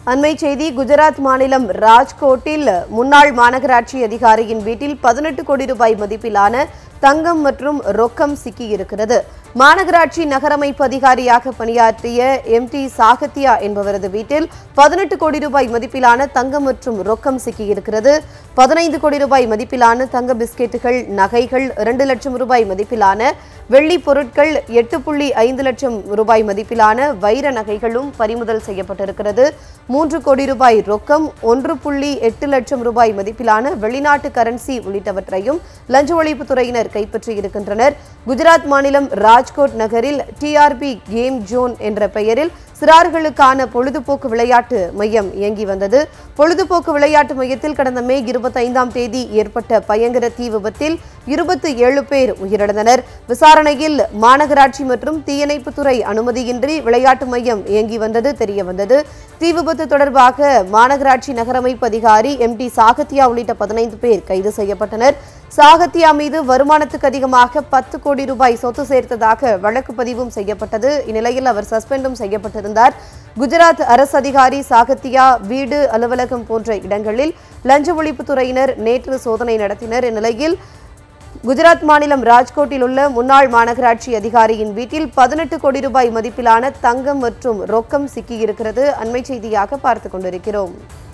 அண்மை செய்தி குஜராத் மாநிலம் ராஜ்கோட்டில் முன்னாள் மாநகராட்சி அதிகாரியின் வீட்டில் பதினெட்டு கோடி ரூபாய் மதிப்பிலான தங்கம் மற்றும் ரொக்கம் சிக்கியிருக்கிறது மாநகராட்சி நகரமைப்பு அதிகாரியாக பணியாற்றிய எம் டி சாகத்தியா என்பவரது வீட்டில் பதினெட்டு கோடி ரூபாய் மதிப்பிலான தங்கம் மற்றும் ரொக்கம் சிக்கியிருக்கிறது பதினைந்து கோடி ரூபாய் மதிப்பிலான தங்க பிஸ்கெட்டுகள் நகைகள் இரண்டு லட்சம் ரூபாய் மதிப்பிலான வெள்ளி பொருட்கள் எட்டு புள்ளி ஐந்து லட்சம் ரூபாய் மதிப்பிலான வைர நகைகளும் பறிமுதல் செய்யப்பட்டிருக்கிறது மூன்று கோடி ரூபாய் ரொக்கம் ஒன்று புள்ளி எட்டு லட்சம் ரூபாய் மதிப்பிலான வெளிநாட்டு கரன்சி உள்ளிட்டவற்றையும் லஞ்ச ஒழிப்புத்துறையினர் கைப்பற்றியிருக்கின்றனர் குஜராத் மாநிலம் ராஜ்கோட் நகரில் டிஆர்பி கேம் ஜோன் என்ற பெயரில் சிறார்களுக்கான பொழுதுபோக்கு விளையாட்டு மையம் இயங்கி வந்தது பொழுதுபோக்கு விளையாட்டு மையத்தில் கடந்த மே இருபத்தைந்தாம் தேதி ஏற்பட்ட பயங்கர தீ விபத்தில் இருபத்தி ஏழு பேர் உயிரிழந்தனர் விசாரணையில் மாநகராட்சி மற்றும் தீயணைப்புத்துறை அனுமதியின்றி விளையாட்டு மையம் இயங்கி வந்தது தெரிய வந்தது தீ விபத்து தொடர்பாக மாநகராட்சி நகரமைப்பு அதிகாரி எம் டி சாகத்தியா உள்ளிட்ட பதினைந்து பேர் கைது செய்யப்பட்டனர் சாகத்தியா மீது வருமானத்துக்கு அதிகமாக பத்து கோடி ரூபாய் சொத்து சேர்த்ததாக வழக்கு பதிவும் செய்யப்பட்டது இந்நிலையில் அவர் சஸ்பெண்டும் செய்யப்பட்டிருந்தார் குஜராத் அரசு அதிகாரி சாகத்தியா வீடு அலுவலகம் போன்ற இடங்களில் லஞ்ச ஒழிப்புத்துறையினர் நேற்று சோதனை நடத்தினர் இந்நிலையில் குஜராத் மாநிலம் ராஜ்கோட்டில் உள்ள முன்னாள் மாநகராட்சி அதிகாரியின் வீட்டில் பதினெட்டு கோடி ரூபாய் மதிப்பிலான தங்கம் மற்றும் ரொக்கம் சிக்கியிருக்கிறது அண்மை செய்தியாக பார்த்துக் கொண்டிருக்கிறோம்